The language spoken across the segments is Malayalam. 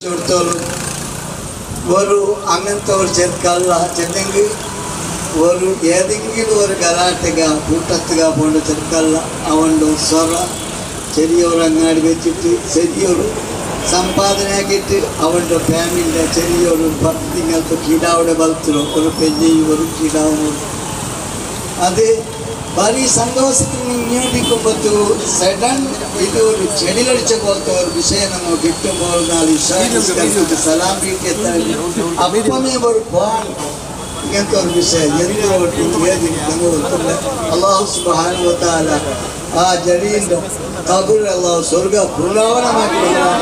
കൊടുത്തോളും ഒരു അങ്ങനത്തെ ഒരു ചെറുക്കല്ല ചെന്നെങ്കിൽ ഒരു ഏതെങ്കിലും ഒരു ഗലാട്ടക കൂട്ടത്തുക പോണ്ട ചെറുക്കല്ല അവൻ്റെ സ്വറ ചെറിയൊരു അങ്ങാടി വെച്ചിട്ട് ചെറിയൊരു സമ്പാദനയാക്കിയിട്ട് അവൻ്റെ ഫാമിലിൻ്റെ ചെറിയൊരു പത്ത് നിങ്ങൾക്ക് കീടാവിടെ വളർത്തണം ഒരു പെഞ്ഞയും ഒരു കീടാവും അത് ഭാരി സന്തോഷത്തിൽ ഇങ്ങോട്ടിക്കുമ്പോഴത്തു സഡൻ ഇത് ഒരു ചെടിലടിച്ച പോലത്തെ ഒരു വിഷയം നമ്മൾ കിട്ടുമ്പോൾ നാല് ഇഷാനിസ്കരിച്ചിട്ട് സലാം വീട്ടിൽ എത്താൻ അപ്പമേ ഒരു പോൺ ഇങ്ങനത്തെ ഒരു വിഷയം എന്തുകൊണ്ട് ഏത് നമ്മൾ ഒത്തില്ല അള്ളാഹു സുബാനുവത്താല ആ ജടീൻ്റെ കബുർ അള്ളാഹു സ്വർഗ പൂർണ്ണാവനമാക്കി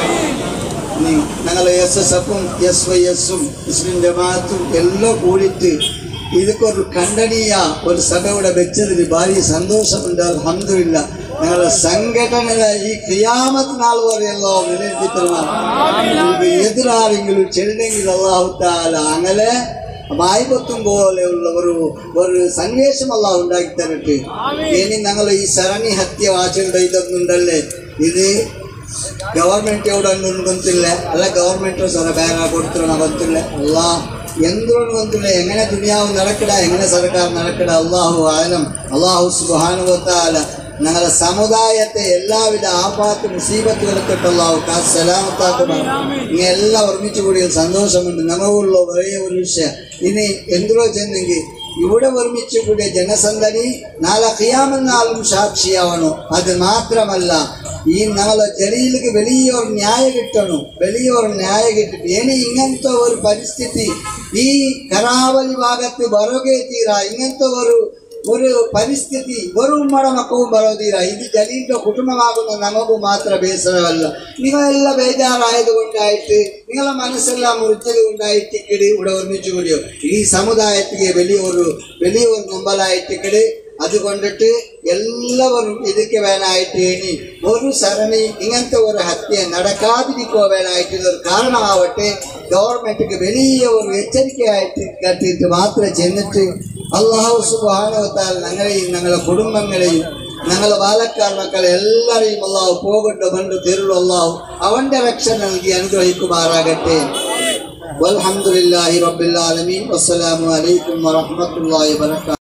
നീ ഞങ്ങൾ എസ് എസ് എഫും എസ് വൈ എസും മുസ്ലിം ജമാഅത്തും എല്ലാം കൂടിയിട്ട് ഇതൊക്കെ കണ്ടനീയ ഒരു സഭ ഇവിടെ വെച്ചതിൽ ഭാരി സന്തോഷമുണ്ട് അലഹമില്ല ഞങ്ങളുടെ സംഘടനയുടെ ഈ ക്രിയാമത്ത് നാൾ വരെയല്ലോ നിലനിർത്തിത്തരുമാർ എതിരാരെങ്കിലും ചെല്ലെങ്കിൽ അള്ളാഹു താല അങ്ങനെ വായ്പത്തും പോലെയുള്ള ഒരു ഒരു സന്ദേശം അള്ളാഹു ഉണ്ടാക്കി തരട്ടെ ഇനി ഞങ്ങൾ ഈ സരണി ഹത്യ വാചകം ഇതൊന്നുണ്ടല്ലേ ഇത് ಗವರ್ಮೆಂಟ್ ఎవడನ್ನು ಗೊತ್ತಿಲ್ಲ ಅಲ್ಲ ಗವರ್ಮೆಂಟ್ ಸರ ಬೇರೆ ಕೊಡ್ತಿರೋ ಗೊತ್ತಿಲ್ಲ ಅಲ್ಲ ಎಂದ್ರೂ ಗೊತ್ತಿಲ್ಲ എങ്ങനെ ദുനിയാവ് നടക്കട എങ്ങനെ സർക്കാർ നടക്കട അള്ളാഹു ആലം അള്ളാഹു സുബാനുവത്താല ഞങ്ങളുടെ സമുദായത്തെ എല്ലാവിധ ആപാത്ത് മുസീബത്തുകളെ തൊട്ട് അള്ളാഹു സലാമത്താക്കണം ഇങ്ങനെ എല്ലാം ഒരുമിച്ച് കൂടിയ സന്തോഷമുണ്ട് നമുക്കുള്ള ഒരേ ഒരു വിഷയം ഇനി എന്തിനോ ചെന്നെങ്കിൽ ഇവിടെ ഒരുമിച്ച് കൂടിയ ജനസന്ധനി നാളെ ഖിയാമെന്നാലും സാക്ഷിയാവണം അത് മാത്രമല്ല ഈ നമ്മളെ ജലീലിക്ക് വലിയൊരു ന്യായം കിട്ടണം വലിയൊരു ന്യായം കിട്ടിട്ട് ഇനി ഇങ്ങനത്തെ ഒരു പരിസ്ഥിതി ഈ കരാവലി ഭാഗത്ത് ബറോഗേ തീര ഇങ്ങനത്തെ ഒരു ഒരു പരിസ്ഥിതി ഒരു ഉമ്മയുടെ മക്കവും ബറോതീര ഇത് ജലീലിന്റെ കുടുംബമാകുന്ന നമുക്ക് മാത്രം ബേസരമല്ല നിങ്ങളെല്ലാം ബേജാറായത് കൊണ്ടായിട്ട് നിങ്ങളെ മനസ്സെല്ലാം മുറിച്ചത് കൊണ്ടായിട്ട് ഇക്കിട് ഇവിടെ ഒരുമിച്ച് കൂടിയോ ഈ സമുദായത്തിലെ വലിയൊരു വലിയൊരു നമ്പലായിട്ട് അതുകൊണ്ടിട്ട് എല്ലാവരും ഇതൊക്കെ വേണമായിട്ട് ഇനി ഒരു സരണി ഇങ്ങനത്തെ ഒരു ഹത്യ നടക്കാതിരിക്കുക വേണമായിട്ട് ഇതൊരു കാരണമാവട്ടെ ഗവൺമെന്റിക്ക് വലിയ ഒരു എച്ചരിക്കയായിട്ട് കട്ടിട്ട് മാത്രം ചെന്നിട്ട് അള്ളാഹു സുബാനവത്താൽ ഞങ്ങളെയും ഞങ്ങളുടെ കുടുംബങ്ങളെയും ഞങ്ങളെ ബാലക്കാർ മക്കളെ എല്ലാവരെയും അള്ളാഹു പോകണ്ട പണ്ട് തിരുളു അള്ളാഹു അവന്റെ രക്ഷ നൽകി അനുഗ്രഹിക്കുമാറാകട്ടെ والحمد لله رب العالمين والسلام عليكم ورحمة الله وبركاته